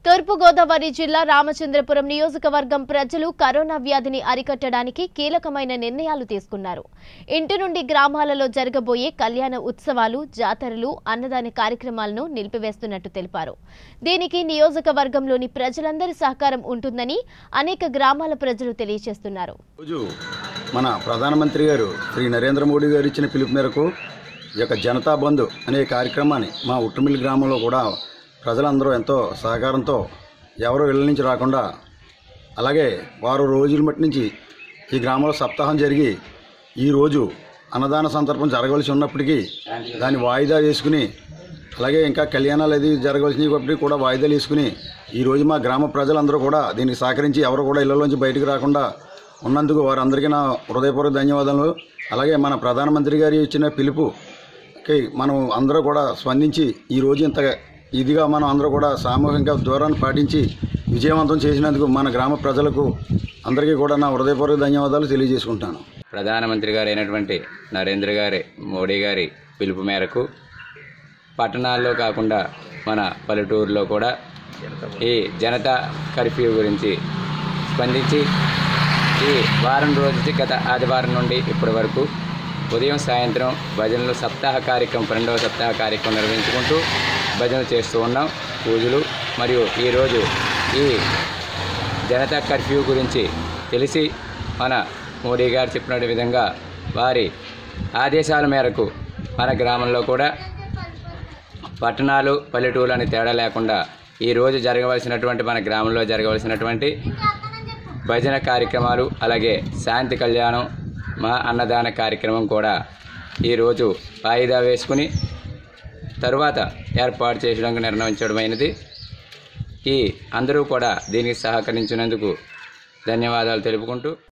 తూర్పుగోదావరి జిల్లా రామచంద్రపురం నియోజకవర్గం ప్రజలు కరోనా వ్యాధిని అరికట్టడానికి కీలకమైన నిర్ణయాలు తీసుకున్నారు ఇంటి నుండి గ్రామాలలో జరగబోయే కళ్యాణ ఉత్సవాలు జాతరలు అన్నదాన కార్యక్రమాలను నిలిపివేస్తున్నట్టు తెలిపారు దీనికి నియోజకవర్గంలోని ప్రజలందరి సహకారం ఉంటుందని అనేక గ్రామాల ప్రజలు తెలియజేస్తున్నారు రోజు మన ప్రధానమంత్రి గారు శ్రీ నరేంద్ర మోడీ గారు ఇచ్చిన పిలుపు మేరకు ఈ యొక్క జనతా బంధు అనే కార్యక్రమాన్ని మా ఉట్టుమిల్లి గ్రామంలో కూడా ప్రజలందరూ ఎంతో సహకారంతో ఎవరు ఇళ్ళ నుంచి రాకుండా అలాగే వారు రోజుల మట్టి నుంచి ఈ గ్రామంలో సప్తాహం జరిగి ఈరోజు అన్నదాన సందర్భం జరగవలసి ఉన్నప్పటికీ దాన్ని వాయిదా వేసుకుని అలాగే ఇంకా కళ్యాణాలు అది జరగవలసినప్పటికీ కూడా వాయిదాలు వేసుకుని ఈరోజు మా గ్రామ ప్రజలందరూ కూడా దీనికి సహకరించి ఎవరు కూడా ఇళ్లలోంచి బయటకు రాకుండా ఉన్నందుకు వారందరికీ నా హృదయపూర్వక ధన్యవాదాలు అలాగే మన ప్రధానమంత్రి గారు ఇచ్చిన పిలుపుకి మనం అందరూ కూడా స్పందించి ఈరోజు ఇంత ఇదిగా మనం అందరూ కూడా సామూహిక దూరాన్ని పాటించి విజయవంతం చేసినందుకు మన గ్రామ ప్రజలకు అందరికీ కూడా నా హృదయపూర్వక ధన్యవాదాలు తెలియజేసుకుంటాను ప్రధానమంత్రి గారు అయినటువంటి నరేంద్ర గారి మోడీ గారి పిలుపు మేరకు పట్టణాల్లో కాకుండా మన పల్లెటూరులో కూడా ఈ జనతా కర్ఫ్యూ గురించి స్పందించి ఈ వారం రోజుకి గత ఆదివారం నుండి ఇప్పటి వరకు ఉదయం సాయంత్రం భజనలు సప్తాహ కార్యక్రమం రెండవ సప్తాహ కార్యక్రమం నిర్వహించుకుంటూ భజనలు చేస్తూ ఉన్నాం పూజలు మరియు ఈరోజు ఈ జనతా కర్ఫ్యూ గురించి తెలిసి మన మోడీ గారు చెప్పిన విధంగా వారి ఆదేశాల మేరకు మన గ్రామంలో కూడా పట్టణాలు పల్లెటూరు అని తేడా లేకుండా ఈరోజు జరగవలసినటువంటి మన గ్రామంలో జరగవలసినటువంటి భజన కార్యక్రమాలు అలాగే శాంతి కళ్యాణం మహా అన్నదాన కార్యక్రమం కూడా ఈరోజు వాయిదా వేసుకుని తరువాత ఏర్పాటు చేయడానికి నిర్ణయించడమైనది ఈ అందరూ కూడా దీనికి సహకరించినందుకు ధన్యవాదాలు తెలుపుకుంటూ